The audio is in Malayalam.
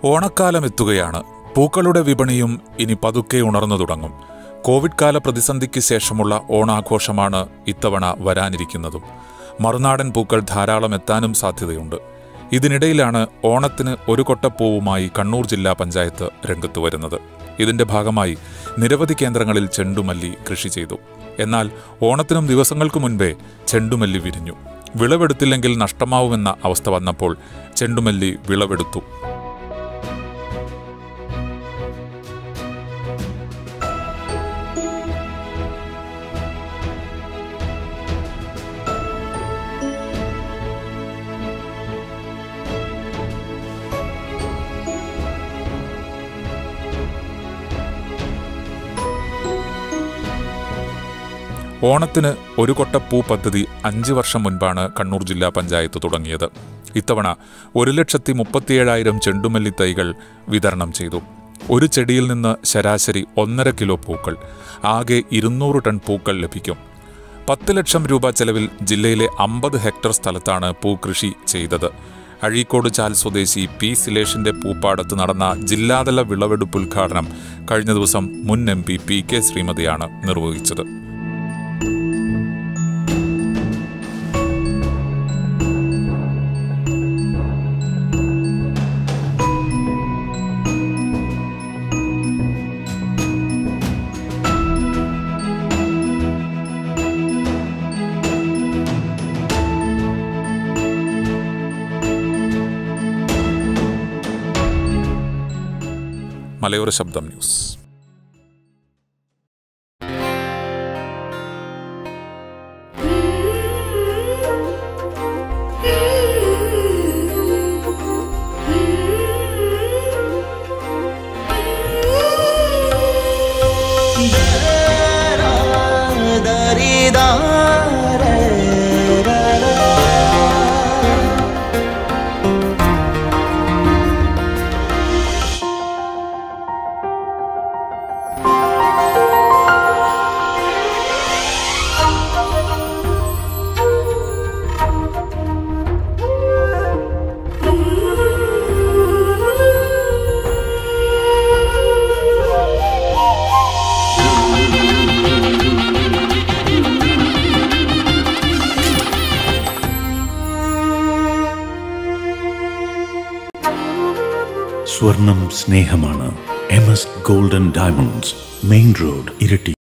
ഓണക്കാലം എത്തുകയാണ് പൂക്കളുടെ വിപണിയും ഇനി പതുക്കെ ഉണർന്നു തുടങ്ങും കോവിഡ് കാല പ്രതിസന്ധിക്ക് ശേഷമുള്ള ഓണാഘോഷമാണ് ഇത്തവണ വരാനിരിക്കുന്നതും മറുനാടൻ പൂക്കൾ ധാരാളം എത്താനും സാധ്യതയുണ്ട് ഇതിനിടയിലാണ് ഓണത്തിന് ഒരു കൊട്ടപ്പൂവുമായി കണ്ണൂർ ജില്ലാ പഞ്ചായത്ത് രംഗത്ത് വരുന്നത് ഇതിന്റെ ഭാഗമായി നിരവധി കേന്ദ്രങ്ങളിൽ ചെണ്ടുമല്ലി കൃഷി ചെയ്തു എന്നാൽ ഓണത്തിനും ദിവസങ്ങൾക്ക് മുൻപേ ചെണ്ടുമല്ലി വിരിഞ്ഞു വിളവെടുത്തില്ലെങ്കിൽ നഷ്ടമാവുമെന്ന അവസ്ഥ വന്നപ്പോൾ ചെണ്ടുമല്ലി വിളവെടുത്തു ഓണത്തിന് ഒരു കൊട്ടപ്പൂ പദ്ധതി അഞ്ച് വർഷം മുൻപാണ് കണ്ണൂർ ജില്ലാ പഞ്ചായത്ത് തുടങ്ങിയത് ഇത്തവണ ഒരു ലക്ഷത്തി മുപ്പത്തിയേഴായിരം ചെണ്ടുമല്ലി തൈകൾ വിതരണം ചെയ്തു ഒരു ചെടിയിൽ നിന്ന് ശരാശരി ഒന്നര കിലോ പൂക്കൾ ആകെ ഇരുന്നൂറ് ടൺ പൂക്കൾ ലഭിക്കും പത്ത് ലക്ഷം രൂപ ചെലവിൽ ജില്ലയിലെ അമ്പത് ഹെക്ടർ സ്ഥലത്താണ് പൂക്കൃഷി ചെയ്തത് അഴീക്കോട് ചാൽ സ്വദേശി പി സിലേഷിന്റെ പൂപ്പാടത്ത് നടന്ന ജില്ലാതല വിളവെടുപ്പ് ഉദ്ഘാടനം കഴിഞ്ഞ ദിവസം മുൻ എം പി പി കെ ശ്രീമതിയാണ് നിർവഹിച്ചത് മലയോര ശബ്ദം ന്യൂസ് സ്വർണം സ്നേഹമാണ് M S golden diamonds main road ഇരട്ടി